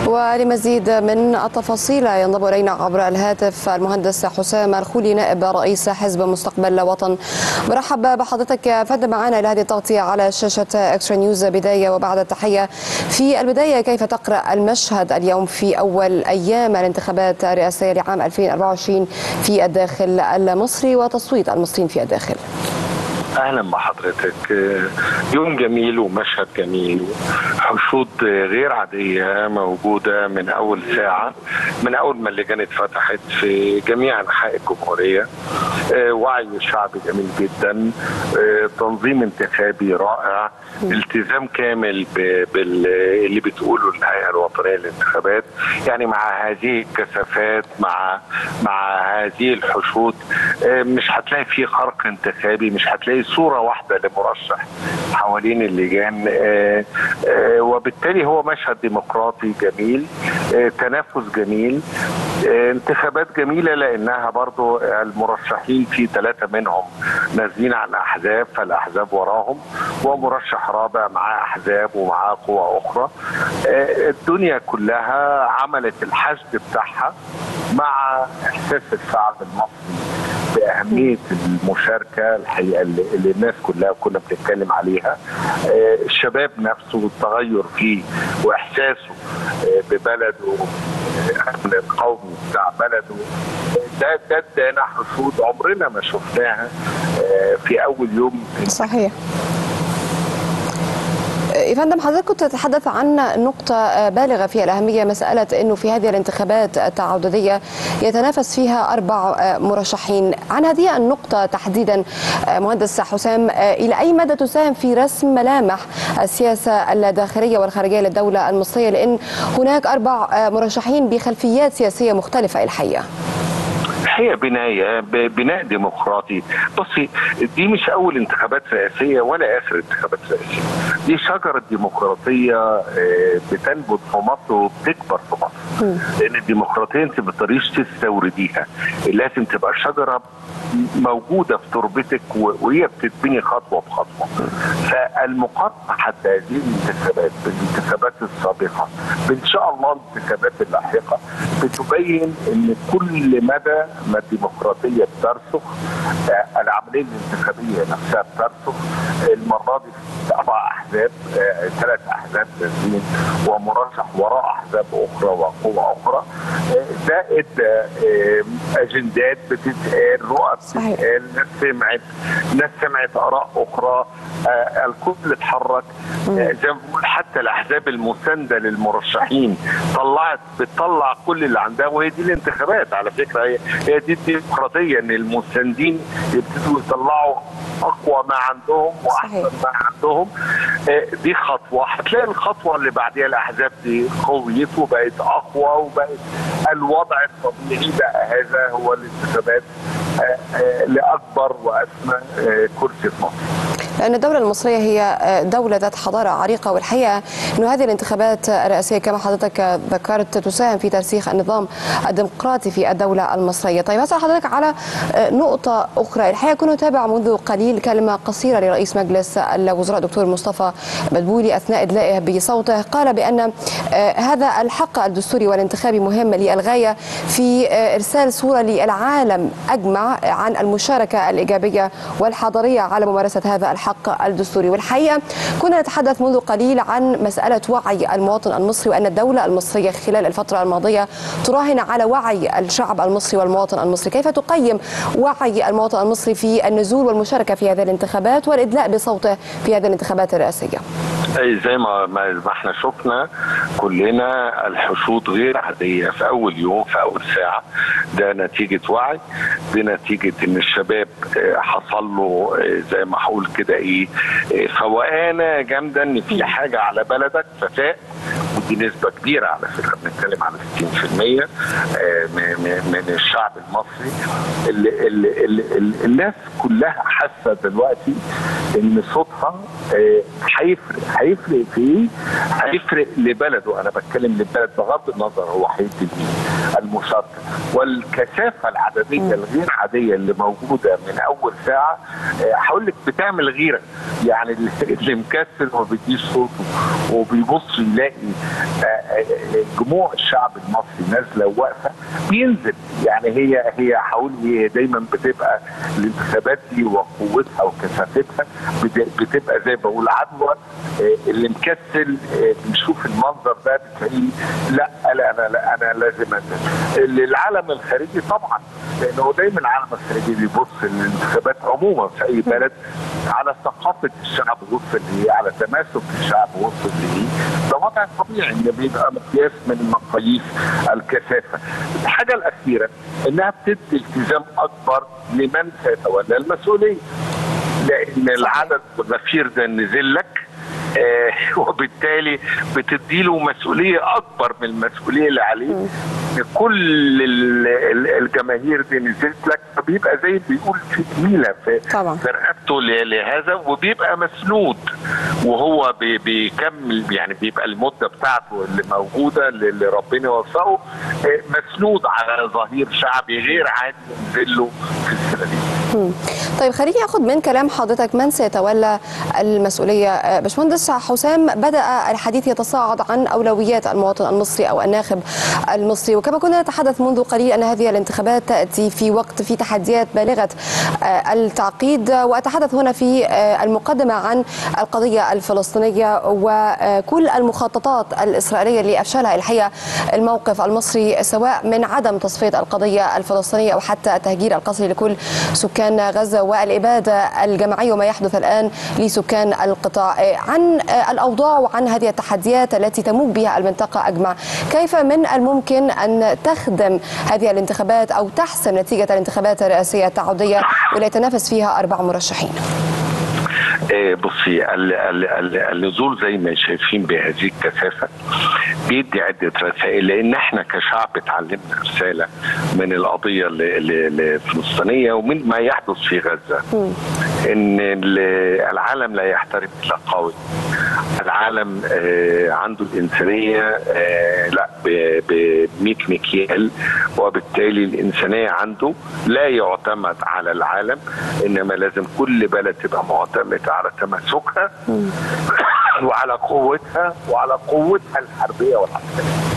ولمزيد من التفاصيل ينضم الينا عبر الهاتف المهندس حسام الخولي نائب رئيس حزب مستقبل وطن مرحبا بحضرتك يا فندم معنا لهذه التغطيه على شاشه اكسترا نيوز بدايه وبعد التحيه في البدايه كيف تقرا المشهد اليوم في اول ايام الانتخابات الرئاسيه لعام 2024 في الداخل المصري وتصويت المصريين في الداخل اهلا بحضرتك يوم جميل ومشهد جميل حشود غير عاديه موجوده من اول ساعه من اول ما اللجان اتفتحت في جميع انحاء الجمهوريه وعي شعبي جميل جدا تنظيم انتخابي رائع التزام كامل باللي بتقوله الهيئه الوطنيه للانتخابات يعني مع هذه الكثافات مع مع هذه الحشود مش هتلاقي في خرق انتخابي مش هتلاقي صوره واحده لمرشح حوالين اللجان آآ آآ وبالتالي هو مشهد ديمقراطي جميل تنافس جميل انتخابات جميله لانها برضو المرشحين في ثلاثه منهم نازلين عن احزاب فالاحزاب وراهم ومرشح رابع معاه احزاب ومعاه قوى اخرى الدنيا كلها عملت الحشد بتاعها مع احساس الشعب المصري باهميه المشاركه الحقيقه اللي الناس كلها كنا بنتكلم عليها الشباب نفسه والتغير فيه واحساسه ببلده الامن القومي بتاع بلده ده ده ادانا حشود عمرنا ما شفناها في اول يوم صحيح يا فندم حضرتك كنت تتحدث عن نقطة بالغة في الأهمية مسألة أنه في هذه الانتخابات التعددية يتنافس فيها أربع مرشحين عن هذه النقطة تحديدا مهندس حسام إلى أي مدى تساهم في رسم ملامح السياسة الداخلية والخارجية للدولة المصرية لأن هناك أربع مرشحين بخلفيات سياسية مختلفة الحقيقة هي بناية بناء ديمقراطي بصي دي مش أول انتخابات رئاسية ولا آخر انتخابات رئاسية دي شجرة ديمقراطية بتنبت في مصر وبتكبر في مصر لأن الديمقراطية أنت ما تقدريش تستورديها لازم تبقى شجرة موجودة في تربتك وهي بتتبني خطوة بخطوة فالمقارنة حتى هذه الانتخابات بالانتخابات السابقة بإن شاء الله الانتخابات اللاحقة بتبين أن كل مدى ما الديمقراطية بترسخ العملية الانتخابية نفسها بترسخ المرة دي أربع أحزاب ثلاث أحزاب نازلين ومرشح وراء أحزاب أخرى وقوى أخرى ده ادى أجندات بتتقال رؤى بتتقال ناس سمعت ناس سمعت آراء أخرى الكل اتحرك زي ما بقول حتى الأحزاب المساندة للمرشحين طلعت بتطلع كل اللي عندها وهي دي الانتخابات على فكرة هي هي دي الديمقراطيه ان المساندين يبتدوا يطلعوا اقوى ما عندهم واحسن ما عندهم دي خطوه هتلاقي الخطوه اللي بعديها الاحزاب دي قويت وبقت اقوى وبقت الوضع الطبيعي بقى هذا هو الانتخابات لاكبر واسمى كرسي في مصر لأن الدولة المصرية هي دولة ذات حضارة عريقة والحقيقة أنه هذه الانتخابات الرئاسية كما حضرتك ذكرت تساهم في ترسيخ النظام الديمقراطي في الدولة المصرية طيب أسأل حضرتك على نقطة أخرى الحقيقة كنا نتابع منذ قليل كلمة قصيرة لرئيس مجلس الوزراء دكتور مصطفى مدبولي أثناء إدلائه بصوته قال بأن هذا الحق الدستوري والانتخابي مهم للغاية في إرسال صورة للعالم أجمع عن المشاركة الإيجابية والحضارية على ممارسة هذا الحق الحق الدستوري والحقيقة كنا نتحدث منذ قليل عن مسألة وعي المواطن المصري وأن الدولة المصرية خلال الفترة الماضية تراهن على وعي الشعب المصري والمواطن المصري كيف تقيم وعي المواطن المصري في النزول والمشاركة في هذه الانتخابات والإدلاء بصوته في هذه الانتخابات الرئاسية اي زي ما ما احنا شفنا كلنا الحشود غير عاديه في اول يوم في اول ساعه ده نتيجه وعي دي نتيجه ان الشباب حصل له زي ما هقول كده ايه فوقانه جامده ان في حاجه على بلدك ففاق ودي نسبه كبيره على فكره بنتكلم على 60% من الشعب المصري اللي اللي اللي الناس كلها حاسه دلوقتي ان صوتها هيفرق هيفرق في ايه؟ هيفرق لبلده انا بتكلم للبلد بغض النظر هو هيدي المشاركه والكثافه العدديه الغير عاديه اللي موجوده من اول ساعه هقول لك بتعمل غيره يعني اللي مكسل وما بيديش صوته وبيبص يلاقي جموع الشعب المصري نازله وواقفه بينزل يعني هي هي حول هي دايما بتبقى الانتخابات دي وقوتها وكثافتها بتبقى زي ما بقول عدوى اللي مكسل بيشوف المنظر ده بتلاقيه لا لا انا لا انا لازم انزل العالم الخارجي طبعا لانه دايما العالم الخارجي بيبص للانتخابات عموما في اي بلد على ثقافه الشعب وصل ليه على تماسك الشعب وصل ليه ده وضع طبيعي ان بيبقى مقياس من مقاييس الكثافه الحاجه الاخيره انها بتدي التزام اكبر لمن سيتولى المسؤوليه لان العدد الغفير ده نزل لك آه وبالتالي بتديله مسؤوليه اكبر من المسؤوليه اللي عليه كل الجماهير دي نزلت لك فبيبقى زي بيقول في جميله في طبعا. في رقبته لهذا وبيبقى مسنود وهو بيكمل يعني بيبقى المده بتاعته اللي موجوده اللي ربنا وفقه مسنود على ظهير شعبي غير عادي ينزل له في السنه دي. طيب خليني اخذ من كلام حضرتك من سيتولى المسؤوليه باشمهندس حسام بدا الحديث يتصاعد عن اولويات المواطن المصري او الناخب المصري وكما كنا نتحدث منذ قليل ان هذه الانتخابات تاتي في وقت في تحديات بالغه التعقيد واتحدث هنا في المقدمه عن القضيه الفلسطينيه وكل المخططات الاسرائيليه اللي افشلها الحقيقه الموقف المصري سواء من عدم تصفيه القضيه الفلسطينيه او حتى التهجير القسري لكل سكان غزه والاباده الجماعيه وما يحدث الان لسكان القطاع عن الاوضاع وعن هذه التحديات التي تموج بها المنطقه اجمع كيف من الممكن ان تخدم هذه الانتخابات او تحسم نتيجه الانتخابات الرئاسيه التعوديه واللي يتنافس فيها اربع مرشحين بصي النزول زي ما شايفين بهذه الكثافه بيدي عده رسائل لان احنا كشعب اتعلمنا رساله من القضيه الفلسطينيه ومن ما يحدث في غزه ان العالم لا يحترم الا قوي العالم عنده الانسانيه لا ب 100 مكيال وبالتالي الانسانيه عنده لا يعتمد على العالم انما لازم كل بلد تبقى معتمده على تماسكها وعلى قوتها وعلى قوتها الحربيه والعسكريه